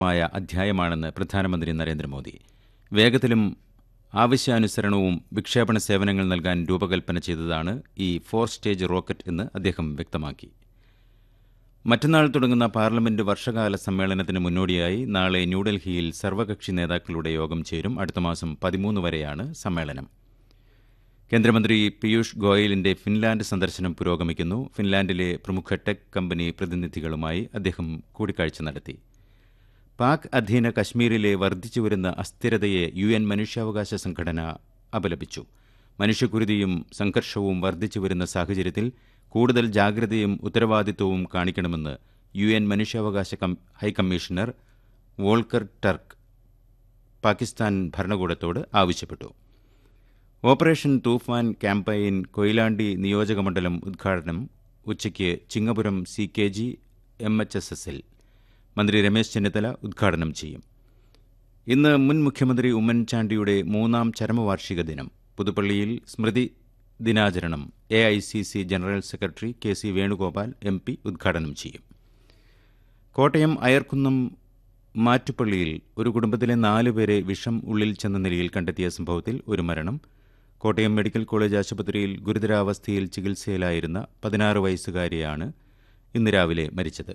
മായ അധ്യായമാണെന്ന് പ്രധാനമന്ത്രി നരേന്ദ്രമോദി വേഗത്തിലും ആവശ്യാനുസരണവും വിക്ഷേപണ സേവനങ്ങൾ നൽകാൻ രൂപകൽപ്പന ചെയ്തതാണ് ഈ ഫോർ സ്റ്റേജ് റോക്കറ്റ് എന്ന് അദ്ദേഹം വ്യക്തമാക്കി മറ്റന്നാൾ തുടങ്ങുന്ന പാർലമെന്റ് വർഷകാല സമ്മേളനത്തിന് മുന്നോടിയായി നാളെ ന്യൂഡൽഹിയിൽ സർവകക്ഷി നേതാക്കളുടെ യോഗം ചേരും അടുത്ത മാസം പതിമൂന്ന് വരെയാണ് സമ്മേളനം കേന്ദ്രമന്ത്രി പീയൂഷ് ഗോയലിന്റെ ഫിൻലാൻഡ് സന്ദർശനം പുരോഗമിക്കുന്നു ഫിൻലാൻഡിലെ പ്രമുഖ ടെക് കമ്പനി പ്രതിനിധികളുമായി അദ്ദേഹം കൂടിക്കാഴ്ച നടത്തി പാക് അധീന കശ്മീരിലെ വർദ്ധിച്ചുവരുന്ന അസ്ഥിരതയെ യു എൻ മനുഷ്യാവകാശ സംഘടന അപലപിച്ചു മനുഷ്യക്കുരുതിയും സംഘർഷവും വർദ്ധിച്ചുവരുന്ന സാഹചര്യത്തിൽ കൂടുതൽ ജാഗ്രതയും ഉത്തരവാദിത്വവും കാണിക്കണമെന്ന് യു എൻ മനുഷ്യാവകാശ കം- ഹൈക്കമ്മീഷണർ വോൾക്കർ ടർക്ക് പാകിസ്ഥാൻ ഭരണകൂടത്തോട് ആവശ്യപ്പെട്ടു ഓപ്പറേഷൻ തൂഫാൻ ക്യാമ്പയിൻ കൊയിലാണ്ടി നിയോജകമണ്ഡലം ഉദ്ഘാടനം ഉച്ചയ്ക്ക് Chingapuram C K G M H S S മന്ത്രി രമേശ് ചെന്നിത്തല ഉദ്ഘാടനം ചെയ്യും ഇന്ന് മുൻ മുഖ്യമന്ത്രി ഉമ്മൻചാണ്ടിയുടെ മൂന്നാം ചരമവാർഷിക ദിനം പുതുപ്പള്ളിയിൽ സ്മൃതി ദിനാചരണം A I C C general secretary K C Venugopal M P ഉദ്ഘാടനം ചെയ്യും കോട്ടയം അയർക്കുന്നം മാറ്റുപള്ളിയിൽ ഒരു കുടുംബത്തിലെ നാലുപേരെ വിഷം ഉള്ളിൽ ചെന്ന നിലയിൽ കണ്ടെത്തിയ സംഭവത്തിൽ ഒരു മരണം കോട്ടയം മെഡിക്കൽ കോളേജ് ആശുപത്രിയിൽ ഗുരുതരാവസ്ഥയിൽ ചികിത്സയിലായിരുന്ന പതിനാറ് വയസ്സുകാരിയാണ് ഇന്ന് രാവിലെ മരിച്ചത്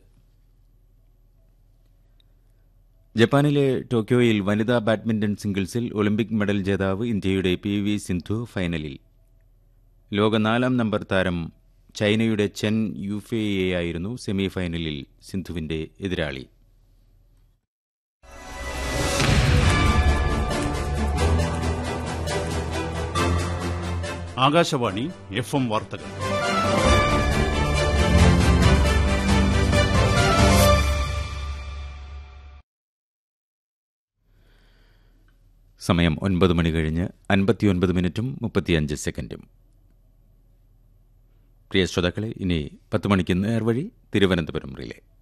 ജപ്പാനിലെ ടോക്കിയോയിൽ വനിതാ ബാഡ്മിന്റൺ സിംഗിൾസിൽ ഒളിമ്പിക് മെഡൽ ജേതാവ് ഇന്ത്യയുടെ പി വി സിന്ധു ഫൈനലിൽ ലോക നാലാം നമ്പർ താരം ചൈനയുടെ ചെൻ യുഫെയെയായിരുന്നു സെമി ഫൈനലിൽ സിന്ധുവിന്റെ എതിരാളി ആകാശവാണി എഫ് എം വാർത്തകൾ സമയം ഒൻപത് മണി കഴിഞ്ഞ് അൻപത്തിയൊൻപത് മിനിറ്റും മുപ്പത്തിയഞ്ച് സെക്കൻഡും പ്രിയ ശ്രോതാക്കളെ ഇനി പത്ത് മണിക്ക് നേർവഴി തിരുവനന്തപുരം റിലേ